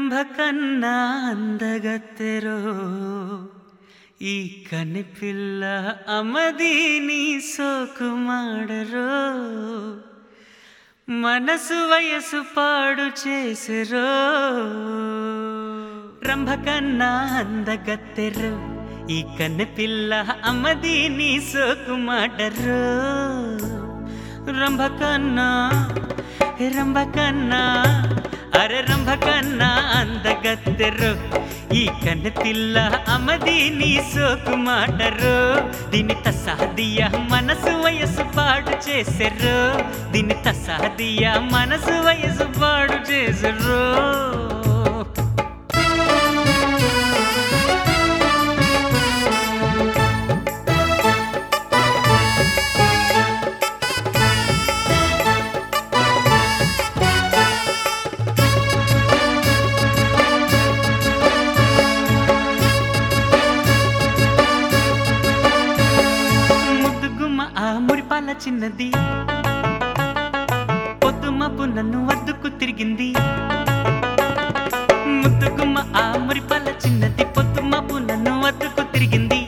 ರಂಭ ಕನ್ನ అందగత్తెరో ఈ కనిపిల్ల అమది నీ సోకు ಮಾಡರೋ మనసు వయసు పాడు చేసెరో రంభ కన్నా అందగత్తెరు ఈ కన్నెపిల్ల అమ్మది నీ సోకు మాటరు రంభ కన్నా రంభ కన్నా అరే రంభ కన్నా అందగత్తెరు ఈ కన్నెపిల్ల అమ్మది నీ సోకు మాటరు దీని తసాదియ మనసు వయసు పాడు చేసెర్రు దీని తసాదియ మనసు వయసు పాడు చేసెర్రు ముద్దుగుమ్మ ఆ మురిపాల చిన్నది పొద్దుమపు నన్ను వద్దుకు తిరిగింది ముద్దుగుమ్మ ఆ మురిపాల చిన్నది పొద్దుమపు నన్ను వద్దుకు తిరిగింది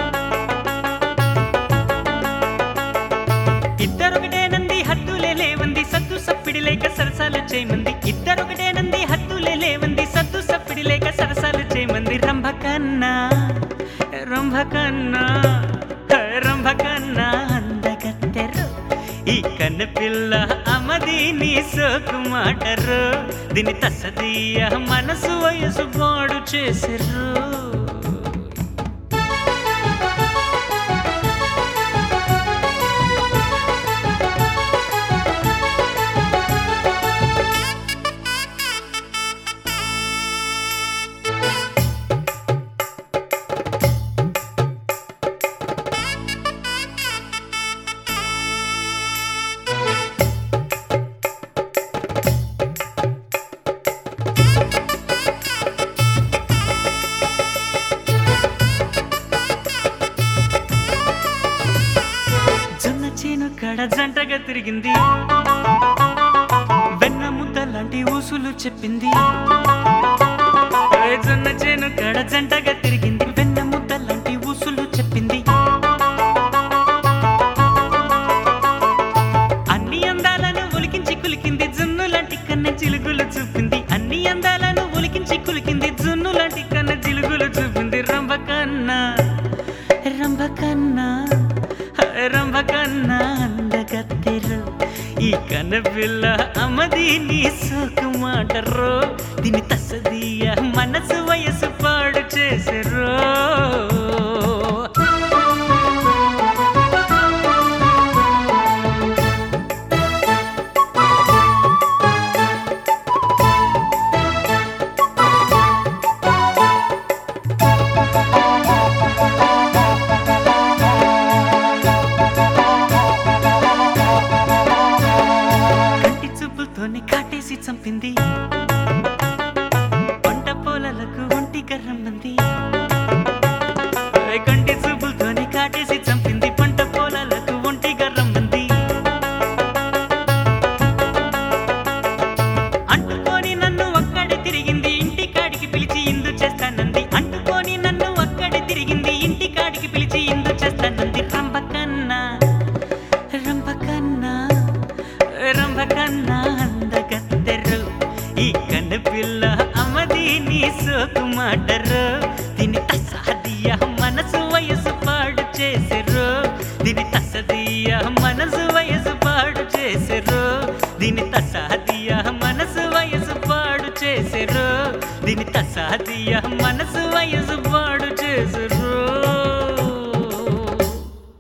ఇద్దరొకటేనంది హద్దులే లేవంది సద్దు సప్పిడి లేక సరసాలు చేయమంది ఇద్దరొకటేనంది హద్దులే లేవంది సద్దు సప్పిడి లేక సరసాలు చేయమంది రంభ కన్నా రంభ కన్నా రంభ కన్నా అందగత్తెరు ఈ కన్న పిల్ల అమది నీ సోకు మాటరు దీని తసదీయ మనసు వయసు పాడు చేసెర్రు జొన్న చేను కడ జంటగా తిరిగింది వెన్న ముద్ద లాంటి ఊసులు చెప్పింది ఏ జొన్న చేను కడ జంటగా తిరిగింది వెన్న ముద్ద లాంటి ఊసులు చెప్పింది అన్ని అందాలను ఒలికించి కులికింది జున్ను లాంటి కన్న చిలుగులు చూపింది అన్ని అందాలను ఒలికించి కులికింది జున్ను లాంటి కన్న చిలుగులు చూపింది రంభ కన్నా రంభ కన్నా రంభ కన్నా అందగత్తెరు ఈ కనపిల్ల అమ్మది నీ సోకు మాటరు దీని తసదీయ మనసు వయసు పాడు చేసెరు కంటి చూపులతోనే కాటేసి చంపింది పంట పొలాలకు ఒంటి గర్రమ్మంది కంటి చూపులతోనే కాటేసి చంపింది పంట పొలాలకు ఒంటి గర్రమ్మంది అంటుకొని నన్ను ఒక్కడే తిరిగింది ఇంటి కాడికి పిలిచి ఇందు చేస్తానంది అంటుకొని నన్ను ఒక్కడే తిరిగింది ఇంటి కాడికి పిలిచి ఇందు చేస్తానంది రంభ కన్నా రంభ కన్నా రంభ కన్నా అందగత్తెరు ఈ కన్న పిల్ల అమ్మది నీ సోకు మాటరు